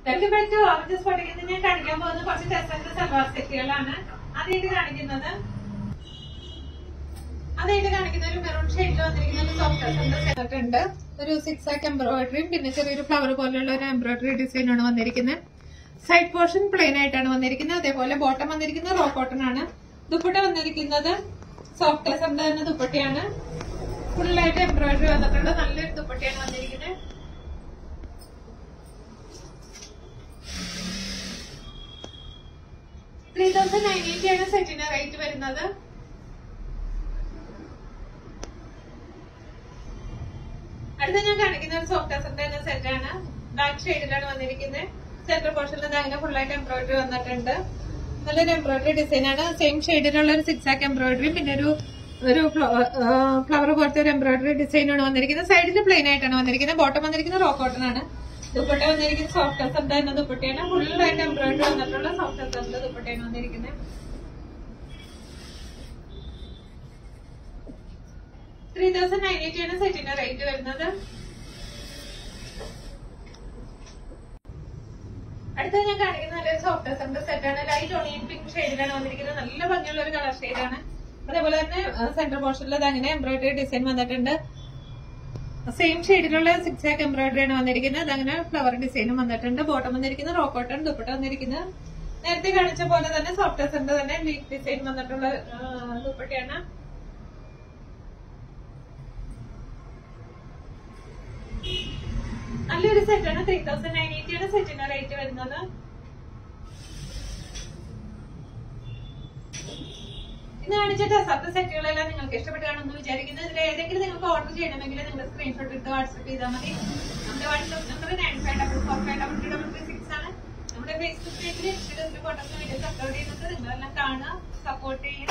welcome back to orange സ്പോട്ടിൽ ഇന്ന് ഞാൻ കാണിക്കാൻ പോകുന്ന കുറച്ച് ടെസ്റ്റ് സൽവാർ സെറ്റുകളാണ് ആദ്യമായിട്ട് കാണിക്കുന്നത് ആദ്യമായിട്ട് കാണിക്കുന്ന ഒരു മെറൂൺ ഷെയ്ഡിൽ വന്നിരിക്കുന്ന ഒരു സോഫ്റ്റ് സെറ്റ് ഉണ്ട് ഒരു സിക്സ് ആക്ക് എംബ്രോയിഡറിയും പിന്നെ ചെറിയൊരു ഫ്ലവർ പോലെയുള്ള ഒരു എംബ്രോയിഡറി ഡിസൈൻ ആണ് വന്നിരിക്കുന്നത് സൈഡ് പോർഷൻ പ്ലെയിൻ ആയിട്ടാണ് വന്നിരിക്കുന്നത് അതേപോലെ ബോട്ടം വന്നിരിക്കുന്നത് റോ കോട്ടൺ ആണ് ദുപ്പട്ട വന്നിരിക്കുന്നത് സോഫ്റ്റ് ലെസറിന്റെ തന്നെ ദുപ്പട്ടയാണ് ഫുള്ളായിട്ട് എംബ്രോയിഡറി വന്നിട്ടുണ്ട് നല്ലൊരു ദുപ്പട്ടയാണ് വന്നിരിക്കുന്നത് ത്രീ തൗസൻഡ് നയൻ എയ്റ്റി ആണ് സെറ്റിന് റേറ്റ് വരുന്നത് അടുത്ത ഞാൻ കാണിക്കുന്ന ഒരു സോഫ്റ്റ് അസറിന്റെ സെറ്റ് ആണ് ബാക്ക് ഷെയ്ഡിലാണ് വന്നിരിക്കുന്നത് സെന്റർ പോർഷനിൽ അങ്ങനെ ഫുൾ ആയിട്ട് എംബ്രോയിഡറി വന്നിട്ടുണ്ട് നല്ലൊരു എംബ്രോയിഡറി ഡിസൈൻ ആണ് സെയിം ഷെയ്ഡിലുള്ള ഒരു സിക്സ് ആക്ക് എംബ്രോയിഡറി പിന്നെ ഒരു ഒരു ഫ്ലവർ പോലത്തെ ഒരു എംബ്രോയിഡറി ഡിസൈൻ ആണ് വന്നിരിക്കുന്നത് സൈഡിൽ പ്ലെയിൻ ആയിട്ടാണ് വന്നിരിക്കുന്നത് ബോട്ടം വന്നിരിക്കുന്നത് റോ കോട്ടൺ ആണ് ദുപ്പട്ട വന്നിരിക്കുന്നത് സോഫ്റ്റ് അസറിന്റെ തന്നെ ദുപ്പട്ടയാണ് ഫുൾ ആയിട്ട് എംബ്രോയിഡറി വന്നിട്ടുള്ള സോഫ്റ്റ് അസറിന്റെ ദുപ്പട്ടയാണ് വന്നിരിക്കുന്നത് ത്രീ തൗസൻഡ് നയൻ എയ്റ്റി ആണ് സെറ്റിന്റെ റേറ്റ് വരുന്നത് അടുത്ത ഞാൻ കാണിക്കുന്ന നല്ലൊരു സോഫ്റ്റ് അസറിന്റെ സെറ്റ് ആണ് ലൈറ്റ് ഓണിയൻ പിങ്ക് ഷെയ്ഡിലാണ് വന്നിരിക്കുന്നത് നല്ല ഭംഗിയുള്ള ഒരു കളർ ഷെയ്ഡാണ് അതേപോലെ തന്നെ സെന്റർ പോർഷനിൽ അങ്ങനെ എംബ്രോയിഡറി ഡിസൈൻ വന്നിട്ടുണ്ട് സെയിം ഷെയ്ഡിലുള്ള സിക്സ് ആക്ക് എംബ്രോയിഡറി ആണ് വന്നിരിക്കുന്നത് അതങ്ങനെ ഫ്ലവർ ഡിസൈനും വന്നിട്ടുണ്ട് ബോട്ടം വന്നിരിക്കുന്നത് റോ കോട്ടൺ ദുപ്പട്ട വന്നിരിക്കുന്നത് നേരത്തെ കാണിച്ച പോലെ തന്നെ സോഫ്റ്റ് അസറിന്റെ തന്നെ ലീഫ് ഡിസൈൻ വന്നിട്ടുള്ള ആ, ദുപ്പട്ടയാണ് നല്ലൊരു സെറ്റാണ് ത്രീ തൗസൻഡ് നയൻ എയ്റ്റിയുടെ സെറ്റിന്റെ റേറ്റ് വരുന്നത് ഇന്ന് കാണിച്ച ഡെസർട്ട് സെറ്റുകളെല്ലാം നിങ്ങൾക്ക് ഇഷ്ടപ്പെട്ടാണെന്ന് വിചാരിക്കുന്നു ഇതിൽ ഏതെങ്കിലും നിങ്ങൾക്ക് ഓർഡർ ചെയ്യണമെങ്കിൽ നിങ്ങൾ സ്ക്രീൻഷോട്ട് എടുത്ത് വാട്സ്ആപ്പ് ചെയ്താൽ മതി നമ്മുടെ WhatsApp number nine five double four five double two double three six ആണ് നമ്മുടെ ഫേസ്ബുക്ക് പേജിൽ ഇൻസ്റ്റഗ്രാമിൽ ഫോട്ടോസ് വീഡിയോസ് അപ്ലോഡ് ചെയ്യുന്നത് നിങ്ങളെല്ലാം കാണുക സപ്പോർട്ട് ചെയ്യുക